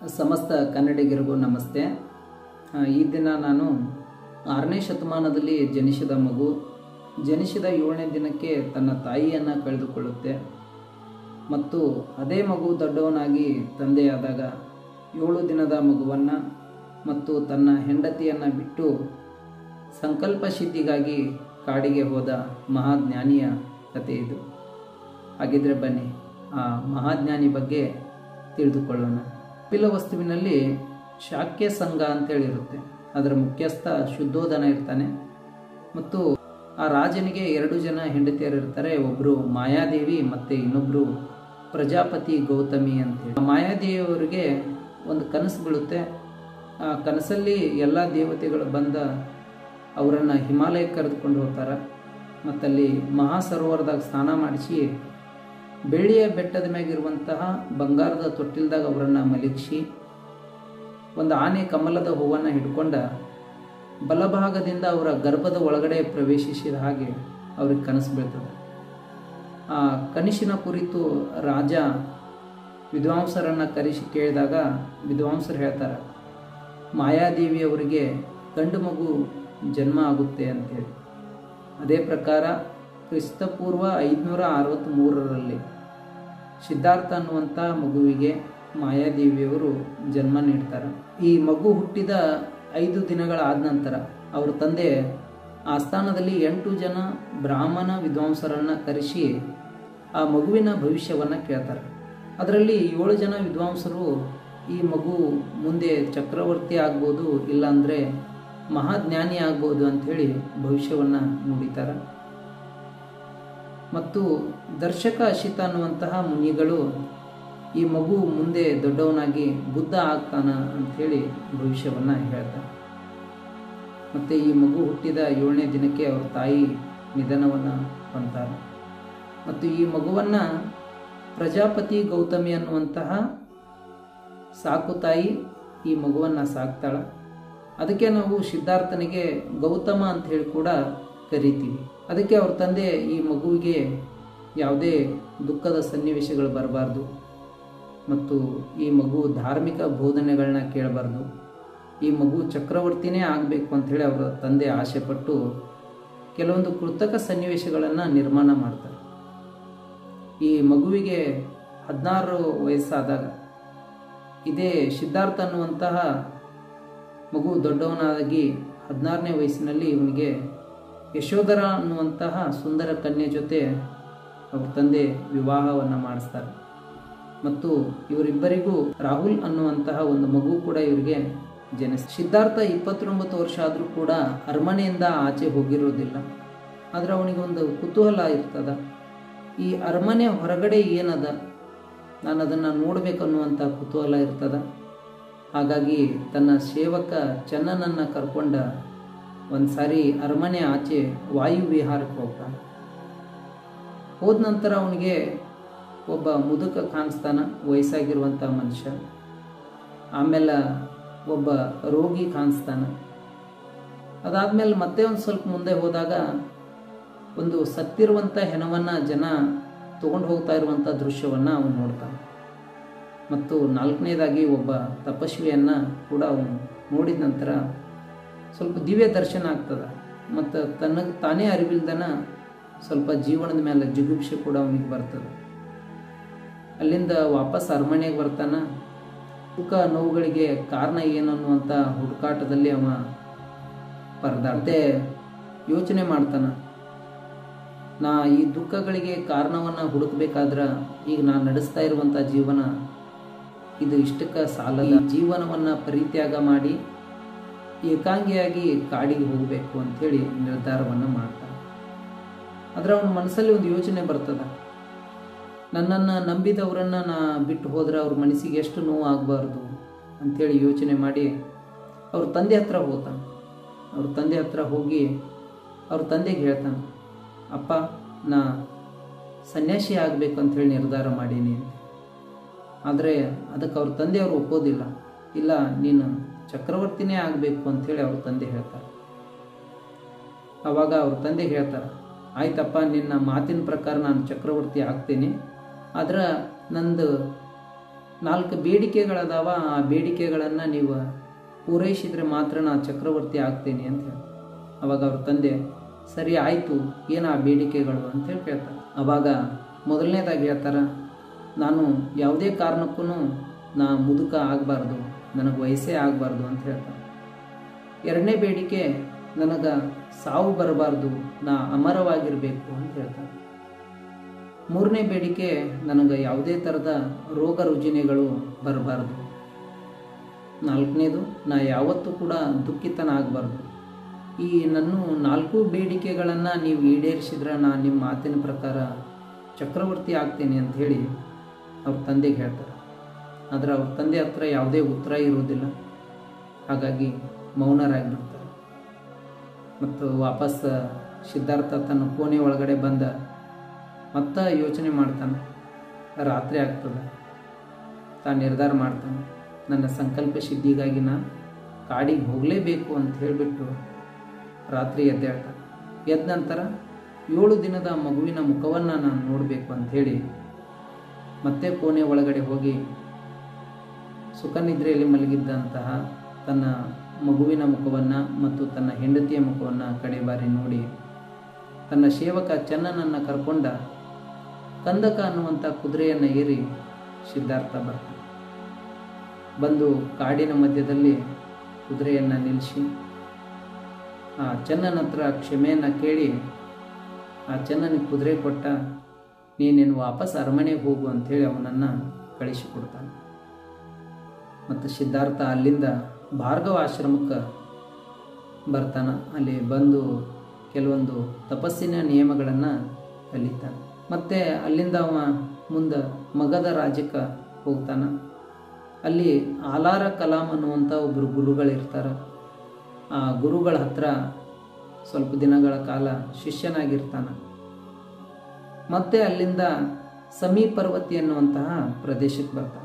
ಸಮಸ್ತ ಕನ್ನಡಿಗರಿಗೂ ನಮಸ್ತೆ ಆ, ಈ ದಿನ ನಾನು ಆರನೇ ಶತಮಾನದಲ್ಲಿ ಜನಿಸಿದ ಮಗು ಜನಿಸಿದ ಏಳನೇ ದಿನಕ್ಕೆ ತನ್ನ ತಾಯಿಯನ್ನು ಕಳೆದುಕೊಳ್ಳುತ್ತೆ ಮತ್ತು ಅದೇ ಮಗು ದೊಡ್ಡವನಾಗಿ ತಂದೆಯಾದಾಗ ಏಳು ದಿನದ ಮಗುವನ್ನು ಮತ್ತು ತನ್ನ ಹೆಂಡತಿಯನ್ನು ಬಿಟ್ಟು ಸಂಕಲ್ಪ ಸಿದ್ಧಿಗಾಗಿ ಕಾಡಿಗೆ ಹೋದ ಮಹಾಜ್ಞಾನಿಯ ಕಥೆ ಇದು ಹಾಗಿದ್ರೆ ಬನ್ನಿ ಆ ಮಹಾಜ್ಞಾನಿ ಬಗ್ಗೆ ತಿಳಿದುಕೊಳ್ಳೋಣ ಕಪಿಲ ವಸ್ತುವಿನಲ್ಲಿ ಶಾಕ್ಯ ಸಂಘ ಅಂತೇಳಿರುತ್ತೆ ಅದರ ಮುಖ್ಯಸ್ಥ ಶುದ್ಧೋಧನ ಇರ್ತಾನೆ ಮತ್ತು ಆ ರಾಜನಿಗೆ ಎರಡು ಜನ ಹೆಂಡತಿಯರು ಇರ್ತಾರೆ ಒಬ್ಬರು ಮಾಯಾದೇವಿ ಮತ್ತು ಇನ್ನೊಬ್ಬರು ಪ್ರಜಾಪತಿ ಗೌತಮಿ ಅಂತೇಳಿ ಆ ಮಾಯಾದೇವಿಯವರಿಗೆ ಒಂದು ಕನಸು ಬೀಳುತ್ತೆ ಆ ಕನಸಲ್ಲಿ ಎಲ್ಲ ದೇವತೆಗಳು ಬಂದ ಅವರನ್ನು ಹಿಮಾಲಯಕ್ಕೆ ಕರೆದುಕೊಂಡು ಹೋಗ್ತಾರೆ ಮತ್ತಲ್ಲಿ ಮಹಾಸರೋವರದಾಗ ಸ್ನಾನ ಮಾಡಿಸಿ ಬೆಳ್ಳಿಯ ಬೆಟ್ಟದ ಮ್ಯಾಗಿರುವಂತಹ ಬಂಗಾರದ ತೊಟ್ಟಿಲ್ದಾಗ ಅವರನ್ನು ಮಲಗಿಸಿ ಒಂದು ಆನೆ ಕಮಲದ ಹೂವನ್ನು ಹಿಡ್ಕೊಂಡ ಬಲಭಾಗದಿಂದ ಅವರ ಗರ್ಭದ ಒಳಗಡೆ ಪ್ರವೇಶಿಸಿದ ಹಾಗೆ ಅವ್ರಿಗೆ ಕನಸು ಬೀಳ್ತದೆ ಆ ಕನಸಿನ ಕುರಿತು ರಾಜ ವಿದ್ವಾಂಸರನ್ನು ಕರೆಸಿ ಕೇಳಿದಾಗ ವಿದ್ವಾಂಸರು ಹೇಳ್ತಾರೆ ಮಾಯಾದೇವಿಯವರಿಗೆ ಗಂಡು ಮಗು ಜನ್ಮ ಆಗುತ್ತೆ ಅಂತೇಳಿ ಅದೇ ಪ್ರಕಾರ ಕ್ರಿಸ್ತಪೂರ್ವ ಐದುನೂರ ಅರವತ್ತ್ಮೂರರಲ್ಲಿ ಸಿದ್ಧಾರ್ಥ ಅನ್ನುವಂಥ ಮಗುವಿಗೆ ಮಾಯಾದೇವಿಯವರು ಜನ್ಮ ನೀಡ್ತಾರೆ ಈ ಮಗು ಹುಟ್ಟಿದ ಐದು ದಿನಗಳಾದ ನಂತರ ಅವ್ರ ತಂದೆ ಆಸ್ಥಾನದಲ್ಲಿ ಎಂಟು ಜನ ಬ್ರಾಹ್ಮಣ ವಿದ್ವಾಂಸರನ್ನು ಕರೆಸಿ ಆ ಮಗುವಿನ ಭವಿಷ್ಯವನ್ನು ಕೇಳ್ತಾರೆ ಅದರಲ್ಲಿ ಏಳು ಜನ ವಿದ್ವಾಂಸರು ಈ ಮಗು ಮುಂದೆ ಚಕ್ರವರ್ತಿ ಆಗ್ಬೋದು ಇಲ್ಲಾಂದರೆ ಮಹಾಜ್ಞಾನಿ ಆಗ್ಬೋದು ಅಂಥೇಳಿ ಭವಿಷ್ಯವನ್ನು ನುಡಿತಾರೆ ಮತ್ತು ದರ್ಶಕ ಅಶಿತ ಅನ್ನುವಂತಹ ಮುನಿಗಳು ಈ ಮಗು ಮುಂದೆ ದೊಡ್ಡವನಾಗಿ ಬುದ್ಧ ಆಗ್ತಾನ ಅಂಥೇಳಿ ಭವಿಷ್ಯವನ್ನು ಹೇಳ್ತಾರೆ ಮತ್ತು ಈ ಮಗು ಹುಟ್ಟಿದ ಏಳನೇ ದಿನಕ್ಕೆ ಅವ್ರ ತಾಯಿ ನಿಧನವನ್ನು ಹೊಂತಾರೆ ಮತ್ತು ಈ ಮಗುವನ್ನು ಪ್ರಜಾಪತಿ ಗೌತಮಿ ಅನ್ನುವಂತಹ ಸಾಕು ತಾಯಿ ಈ ಮಗುವನ್ನು ಸಾಕ್ತಾಳೆ ಅದಕ್ಕೆ ನಾವು ಸಿದ್ಧಾರ್ಥನಿಗೆ ಗೌತಮ ಅಂತ ಹೇಳಿ ಕೂಡ ಕರಿತೀವಿ ಅದಕ್ಕೆ ಅವ್ರ ತಂದೆ ಈ ಮಗುವಿಗೆ ಯಾವುದೇ ದುಃಖದ ಸನ್ನಿವೇಶಗಳು ಬರಬಾರ್ದು ಮತ್ತು ಈ ಮಗು ಧಾರ್ಮಿಕ ಬೋಧನೆಗಳನ್ನ ಕೇಳಬಾರ್ದು ಈ ಮಗು ಚಕ್ರವರ್ತಿನೇ ಆಗಬೇಕು ಅಂಥೇಳಿ ಅವರ ತಂದೆ ಆಸೆಪಟ್ಟು ಕೆಲವೊಂದು ಕೃತಕ ಸನ್ನಿವೇಶಗಳನ್ನು ನಿರ್ಮಾಣ ಮಾಡ್ತಾರೆ ಈ ಮಗುವಿಗೆ ಹದಿನಾರು ವಯಸ್ಸಾದಾಗ ಇದೇ ಸಿದ್ಧಾರ್ಥ ಅನ್ನುವಂತಹ ಮಗು ದೊಡ್ಡವನಾಗಿ ಹದಿನಾರನೇ ವಯಸ್ಸಿನಲ್ಲಿ ಇವನಿಗೆ ಯಶೋಧರ ಅನ್ನುವಂತಹ ಸುಂದರ ಕನ್ಯೆ ಜೊತೆ ಅವ್ರ ತಂದೆ ವಿವಾಹವನ್ನು ಮಾಡಿಸ್ತಾರೆ ಮತ್ತು ಇವರಿಬ್ಬರಿಗೂ ರಾಹುಲ್ ಅನ್ನುವಂತಹ ಒಂದು ಮಗು ಕೂಡ ಇವರಿಗೆ ಜನಿಸ್ ಸಿದ್ಧಾರ್ಥ ಇಪ್ಪತ್ತೊಂಬತ್ತು ವರ್ಷ ಆದರೂ ಕೂಡ ಅರಮನೆಯಿಂದ ಆಚೆ ಹೋಗಿರೋದಿಲ್ಲ ಆದರೆ ಅವನಿಗೆ ಒಂದು ಕುತೂಹಲ ಇರ್ತದ ಈ ಅರಮನೆ ಹೊರಗಡೆ ಏನದ ನಾನು ಅದನ್ನು ನೋಡಬೇಕನ್ನುವಂಥ ಕುತೂಹಲ ಇರ್ತದ ಹಾಗಾಗಿ ತನ್ನ ಸೇವಕ ಚನ್ನನನ್ನು ಕರ್ಕೊಂಡ ಒಂದು ಸಾರಿ ಅರಮನೆ ಆಚೆ ವಾಯು ವಿಹಾರಕ್ಕೆ ಹೋಗ್ತಾನೆ ಹೋದ ನಂತರ ಅವನಿಗೆ ಒಬ್ಬ ಮುದುಕ ಕಾಣಿಸ್ತಾನ ವಯಸ್ಸಾಗಿರುವಂಥ ಮನುಷ್ಯ ಆಮೇಲೆ ಒಬ್ಬ ರೋಗಿ ಕಾಣಿಸ್ತಾನ ಅದಾದಮೇಲೆ ಮತ್ತೆ ಒಂದು ಸ್ವಲ್ಪ ಮುಂದೆ ಹೋದಾಗ ಒಂದು ಸತ್ತಿರುವಂಥ ಹೆಣವನ್ನು ಜನ ತೊಗೊಂಡು ಹೋಗ್ತಾ ಇರುವಂಥ ದೃಶ್ಯವನ್ನು ಅವನು ನೋಡ್ತಾನೆ ಮತ್ತು ನಾಲ್ಕನೇದಾಗಿ ಒಬ್ಬ ತಪಸ್ವಿಯನ್ನು ಕೂಡ ಅವನು ನೋಡಿದ ನಂತರ ಸ್ವಲ್ಪ ದಿವ್ಯ ದರ್ಶನ ಆಗ್ತದೆ ಮತ್ತು ತನಗೆ ತಾನೇ ಅರಿವಿಲ್ದನ ಸ್ವಲ್ಪ ಜೀವನದ ಮೇಲೆ ಜಿಗುಪ್ಸೆ ಕೂಡ ಅವನಿಗೆ ಬರ್ತದೆ ಅಲ್ಲಿಂದ ವಾಪಸ್ ಅರಮನೆಗೆ ಬರ್ತಾನ ಸುಖ ನೋವುಗಳಿಗೆ ಕಾರಣ ಏನು ಅನ್ನುವಂಥ ಹುಡುಕಾಟದಲ್ಲಿ ಅವ ಪರದಾಡ್ದೆ ಯೋಚನೆ ಮಾಡ್ತಾನ ನಾ ಈ ದುಃಖಗಳಿಗೆ ಕಾರಣವನ್ನು ಹುಡುಕಬೇಕಾದ್ರೆ ಈಗ ನಾನು ನಡೆಸ್ತಾ ಇರುವಂಥ ಜೀವನ ಇದು ಇಷ್ಟಕ್ಕೆ ಸಾಲದ ಜೀವನವನ್ನು ಪರಿತ್ಯಾಗ ಮಾಡಿ ಏಕಾಂಗಿಯಾಗಿ ಕಾಡಿಗೆ ಹೋಗಬೇಕು ಅಂಥೇಳಿ ನಿರ್ಧಾರವನ್ನು ಮಾಡ್ತಾನೆ ಆದರೆ ಅವನ ಮನಸ್ಸಲ್ಲಿ ಒಂದು ಯೋಚನೆ ಬರ್ತದೆ ನನ್ನನ್ನು ನಂಬಿದವರನ್ನು ನಾ ಬಿಟ್ಟು ಹೋದರೆ ಅವ್ರ ಮನಸ್ಸಿಗೆ ಎಷ್ಟು ನೋವು ಆಗಬಾರ್ದು ಅಂಥೇಳಿ ಯೋಚನೆ ಮಾಡಿ ಅವ್ರ ತಂದೆ ಹತ್ರ ಹೋಗ್ತಾನೆ ಅವ್ರ ತಂದೆ ಹತ್ರ ಹೋಗಿ ಅವ್ರ ತಂದೆಗೆ ಹೇಳ್ತಾನೆ ಅಪ್ಪ ನಾ ಸನ್ಯಾಸಿ ಆಗಬೇಕು ಅಂಥೇಳಿ ನಿರ್ಧಾರ ಮಾಡೀನಿ ಅಂತ ಆದರೆ ಅದಕ್ಕೆ ಅವ್ರ ತಂದೆಯವರು ಒಪ್ಪೋದಿಲ್ಲ ಇಲ್ಲ ನೀನು ಚಕ್ರವರ್ತಿನೇ ಆಗಬೇಕು ಅಂಥೇಳಿ ಅವ್ರ ತಂದೆ ಹೇಳ್ತಾರೆ ಆವಾಗ ಅವ್ರ ತಂದೆ ಹೇಳ್ತಾರೆ ಆಯ್ತಪ್ಪ ನಿನ್ನ ಮಾತಿನ ಪ್ರಕಾರ ನಾನು ಚಕ್ರವರ್ತಿ ಆಗ್ತೀನಿ ಆದ್ರೆ ನಂದು ನಾಲ್ಕು ಬೇಡಿಕೆಗಳದಾವ ಆ ಬೇಡಿಕೆಗಳನ್ನು ನೀವು ಪೂರೈಸಿದರೆ ಮಾತ್ರ ನಾ ಚಕ್ರವರ್ತಿ ಆಗ್ತೀನಿ ಅಂತ ಹೇಳ್ತಾರೆ ಅವಾಗ ಅವ್ರ ತಂದೆ ಸರಿ ಆಯಿತು ಏನು ಆ ಬೇಡಿಕೆಗಳು ಅಂತೇಳಿ ಕೇಳ್ತಾರೆ ಅವಾಗ ಮೊದಲನೇದಾಗಿ ಹೇಳ್ತಾರೆ ನಾನು ಯಾವುದೇ ಕಾರಣಕ್ಕೂ ನಾ ಮುದುಕ ಆಗಬಾರ್ದು ನನಗೆ ವಯಸ್ಸೇ ಆಗಬಾರ್ದು ಅಂತ ಹೇಳ್ತಾರೆ ಎರಡನೇ ಬೇಡಿಕೆ ನನಗೆ ಸಾವು ಬರಬಾರ್ದು ನಾ ಅಮರವಾಗಿರಬೇಕು ಅಂತ ಹೇಳ್ತಾರೆ ಮೂರನೇ ಬೇಡಿಕೆ ನನಗೆ ಯಾವುದೇ ಥರದ ರೋಗ ರುಜಿನಗಳು ಬರಬಾರ್ದು ನಾಲ್ಕನೇದು ನಾ ಯಾವತ್ತೂ ಕೂಡ ದುಃಖಿತನ ಆಗಬಾರ್ದು ಈ ನನ್ನ ನಾಲ್ಕು ಬೇಡಿಕೆಗಳನ್ನು ನೀವು ಈಡೇರಿಸಿದ್ರೆ ನಾನು ನಿಮ್ಮ ಮಾತಿನ ಪ್ರಕಾರ ಚಕ್ರವರ್ತಿ ಆಗ್ತೇನೆ ಅಂತ ಹೇಳಿ ಅವ್ರ ತಂದೆಗೆ ಹೇಳ್ತಾರೆ ಆದರೆ ಅವ್ರ ತಂದೆ ಹತ್ರ ಯಾವುದೇ ಉತ್ತರ ಇರೋದಿಲ್ಲ ಹಾಗಾಗಿ ಮೌನರಾಗಿಬಿಡ್ತಾರೆ ಮತ್ತು ವಾಪಸ್ ಸಿದ್ಧಾರ್ಥ ತನ್ನ ಕೋಣೆ ಒಳಗಡೆ ಬಂದ ಮತ್ತೆ ಯೋಚನೆ ಮಾಡ್ತಾನೆ ರಾತ್ರಿ ಆಗ್ತದೆ ತಾನು ನಿರ್ಧಾರ ಮಾಡ್ತಾನೆ ನನ್ನ ಸಂಕಲ್ಪ ಸಿದ್ಧಿಗಾಗಿ ನಾ ಕಾಡಿಗೆ ಹೋಗಲೇಬೇಕು ಅಂತ ಹೇಳಿಬಿಟ್ಟು ರಾತ್ರಿ ಎದ್ದೇಳ್ತಾನೆ ಎದ್ದ ನಂತರ ಏಳು ದಿನದ ಮಗುವಿನ ಮುಖವನ್ನು ನಾನು ನೋಡಬೇಕು ಅಂಥೇಳಿ ಮತ್ತೆ ಕೋಣೆ ಒಳಗಡೆ ಹೋಗಿ ಸುಖನಿದ್ರೆಯಲ್ಲಿ ಮಲಗಿದ್ದಂತಹ ತನ್ನ ಮಗುವಿನ ಮುಖವನ್ನು ಮತ್ತು ತನ್ನ ಹೆಂಡತಿಯ ಮುಖವನ್ನು ಕಡೆ ಬಾರಿ ನೋಡಿ ತನ್ನ ಸೇವಕ ಚೆನ್ನನನ್ನು ಕರ್ಕೊಂಡ ಕಂದಕ ಅನ್ನುವಂಥ ಕುದುರೆಯನ್ನು ಏರಿ ಸಿದ್ಧಾರ್ಥ ಬರ್ತಾನೆ ಬಂದು ಕಾಡಿನ ಮಧ್ಯದಲ್ಲಿ ಕುದುರೆಯನ್ನು ನಿಲ್ಲಿಸಿ ಆ ಚೆನ್ನನ ಹತ್ರ ಕ್ಷಮೆಯನ್ನು ಕೇಳಿ ಆ ಚೆನ್ನನಿಗೆ ಕುದುರೆ ಕೊಟ್ಟ ನೀನೇನು ವಾಪಸ್ ಅರಮನೆಗೆ ಹೋಗು ಅಂಥೇಳಿ ಅವನನ್ನು ಕಳಿಸಿಕೊಡ್ತಾನೆ ಮತ್ತು ಸಿದ್ಧಾರ್ಥ ಅಲ್ಲಿಂದ ಭಾರ್ಗವ ಆಶ್ರಮಕ್ಕೆ ಬರ್ತಾನೆ ಅಲ್ಲಿ ಬಂದು ಕೆಲವೊಂದು ತಪಸ್ಸಿನ ನಿಯಮಗಳನ್ನು ಕಲಿತಾನೆ ಮತ್ತು ಅಲ್ಲಿಂದ ಅವ ಮುಂದೆ ಮಗಧ ರಾಜ್ಯಕ್ಕೆ ಹೋಗ್ತಾನೆ ಅಲ್ಲಿ ಆಲಾರ ಕಲಾಂ ಅನ್ನುವಂಥ ಒಬ್ಬರು ಗುರುಗಳಿರ್ತಾರೆ ಆ ಗುರುಗಳ ಹತ್ರ ಸ್ವಲ್ಪ ದಿನಗಳ ಕಾಲ ಶಿಷ್ಯನಾಗಿರ್ತಾನೆ ಮತ್ತೆ ಅಲ್ಲಿಂದ ಸಮೀ ಪರ್ವತಿ ಅನ್ನುವಂತಹ ಪ್ರದೇಶಕ್ಕೆ ಬರ್ತಾನೆ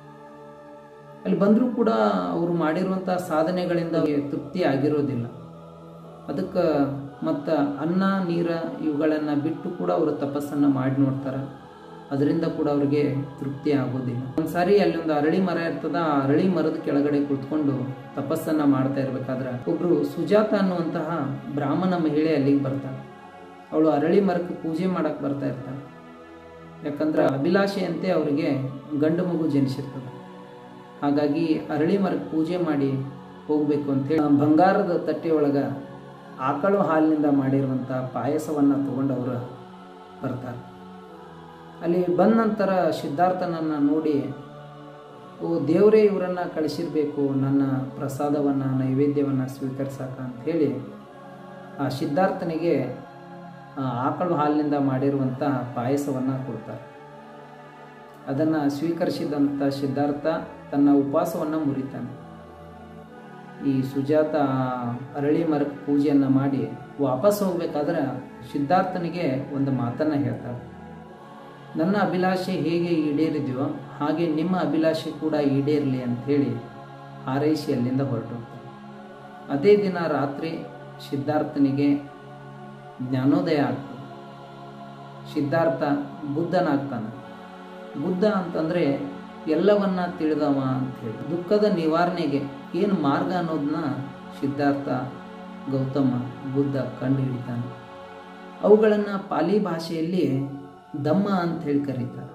ಅಲ್ಲಿ ಬಂದರೂ ಕೂಡ ಅವರು ಮಾಡಿರುವಂಥ ಸಾಧನೆಗಳಿಂದ ಅವ್ರಿಗೆ ತೃಪ್ತಿ ಆಗಿರೋದಿಲ್ಲ ಅದಕ್ಕೆ ಮತ್ತು ಅನ್ನ ನೀರ ಇವುಗಳನ್ನು ಬಿಟ್ಟು ಕೂಡ ಅವರು ತಪಸ್ಸನ್ನು ಮಾಡಿ ನೋಡ್ತಾರೆ ಅದರಿಂದ ಕೂಡ ಅವ್ರಿಗೆ ತೃಪ್ತಿ ಆಗೋದಿಲ್ಲ ಒಂದು ಸಾರಿ ಅಲ್ಲಿ ಒಂದು ಅರಳಿ ಮರ ಇರ್ತದ ಆ ಅರಳಿ ಮರದ ಕೆಳಗಡೆ ಕುಳಿತುಕೊಂಡು ತಪಸ್ಸನ್ನು ಮಾಡ್ತಾ ಇರಬೇಕಾದ್ರೆ ಒಬ್ಬರು ಸುಜಾತ ಅನ್ನುವಂತಹ ಬ್ರಾಹ್ಮಣ ಮಹಿಳೆ ಅಲ್ಲಿಗೆ ಬರ್ತಾಳೆ ಅವಳು ಅರಳಿ ಮರಕ್ಕೆ ಪೂಜೆ ಮಾಡಕ್ಕೆ ಬರ್ತಾ ಇರ್ತಾಳೆ ಯಾಕಂದ್ರೆ ಅಭಿಲಾಷೆಯಂತೆ ಅವರಿಗೆ ಗಂಡು ಮಗು ಜನಿಸಿರ್ತದೆ ಹಾಗಾಗಿ ಅರಳಿ ಮರಕ್ಕೆ ಪೂಜೆ ಮಾಡಿ ಹೋಗಬೇಕು ಅಂತೇಳಿ ಬಂಗಾರದ ತಟ್ಟೆ ಒಳಗೆ ಆಕಳು ಹಾಲಿನಿಂದ ಮಾಡಿರುವಂಥ ಪಾಯಸವನ್ನು ತಗೊಂಡವರು ಬರ್ತಾರೆ ಅಲ್ಲಿ ಬಂದ ನಂತರ ಸಿದ್ಧಾರ್ಥನನ್ನು ನೋಡಿ ಓ ದೇವರೇ ಇವರನ್ನು ಕಳಿಸಿರಬೇಕು ನನ್ನ ಪ್ರಸಾದವನ್ನು ನೈವೇದ್ಯವನ್ನು ಸ್ವೀಕರಿಸಕ ಅಂಥೇಳಿ ಆ ಸಿದ್ಧಾರ್ಥನಿಗೆ ಆಕಳು ಹಾಲಿನಿಂದ ಮಾಡಿರುವಂಥ ಪಾಯಸವನ್ನು ಕೊಡ್ತಾರೆ ಅದನ್ನು ಸ್ವೀಕರಿಸಿದಂಥ ಸಿದ್ಧಾರ್ಥ ತನ್ನ ಉಪವಾಸವನ್ನು ಮುರಿತಾನೆ ಈ ಸುಜಾತ ಅರಳಿ ಮರಕ್ಕೆ ಪೂಜೆಯನ್ನು ಮಾಡಿ ವಾಪಸ್ ಹೋಗ್ಬೇಕಾದ್ರೆ ಸಿದ್ಧಾರ್ಥನಿಗೆ ಒಂದು ಮಾತನ್ನು ಹೇಳ್ತಾರೆ ನನ್ನ ಅಭಿಲಾಷೆ ಹೇಗೆ ಈಡೇರಿದೆಯೋ ಹಾಗೆ ನಿಮ್ಮ ಅಭಿಲಾಷೆ ಕೂಡ ಈಡೇರಲಿ ಅಂಥೇಳಿ ಹಾರೈಸಿ ಅಲ್ಲಿಂದ ಹೊರಟೋಗ್ತಾರೆ ಅದೇ ದಿನ ರಾತ್ರಿ ಸಿದ್ಧಾರ್ಥನಿಗೆ ಜ್ಞಾನೋದಯ ಆಗ್ತದೆ ಸಿದ್ಧಾರ್ಥ ಬುದ್ಧನಾಗ್ತಾನೆ ಬುದ್ಧ ಅಂತಂದರೆ ಎಲ್ಲವನ್ನ ತಿಳಿದವ ಅಂಥೇಳಿ ದುಃಖದ ನಿವಾರಣೆಗೆ ಏನು ಮಾರ್ಗ ಅನ್ನೋದನ್ನ ಸಿದ್ಧಾರ್ಥ ಗೌತಮ ಬುದ್ಧ ಕಂಡು ಹಿಡಿತಾನೆ ಅವುಗಳನ್ನು ಪಾಲಿ ಭಾಷೆಯಲ್ಲಿ ದಮ್ಮ ಅಂತ ಹೇಳಿ ಕರೀತಾರೆ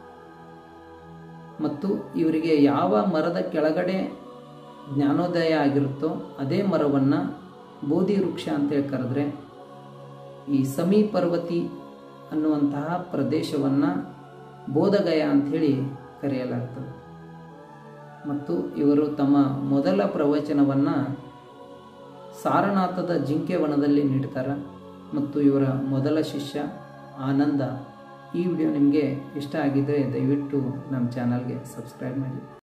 ಮತ್ತು ಇವರಿಗೆ ಯಾವ ಮರದ ಕೆಳಗಡೆ ಜ್ಞಾನೋದಯ ಆಗಿರುತ್ತೋ ಅದೇ ಮರವನ್ನು ಬೋಧಿ ವೃಕ್ಷ ಅಂತೇಳಿ ಕರೆದ್ರೆ ಈ ಸಮೀ ಪರ್ವತಿ ಅನ್ನುವಂತಹ ಪ್ರದೇಶವನ್ನು ಬೋಧಗಯ ಅಂಥೇಳಿ ಕರೆಯಲಾಗ್ತದೆ ಮತ್ತು ಇವರು ತಮ್ಮ ಮೊದಲ ಪ್ರವಚನವನ್ನು ಸಾರನಾಥದ ಜಿಂಕೆ ವನದಲ್ಲಿ ನೀಡ್ತಾರೆ ಮತ್ತು ಇವರ ಮೊದಲ ಶಿಷ್ಯ ಆನಂದ ಈ ವಿಡಿಯೋ ನಿಮಗೆ ಇಷ್ಟ ಆಗಿದ್ದರೆ ದಯವಿಟ್ಟು ನಮ್ಮ ಚಾನಲ್ಗೆ ಸಬ್ಸ್ಕ್ರೈಬ್ ಮಾಡಿ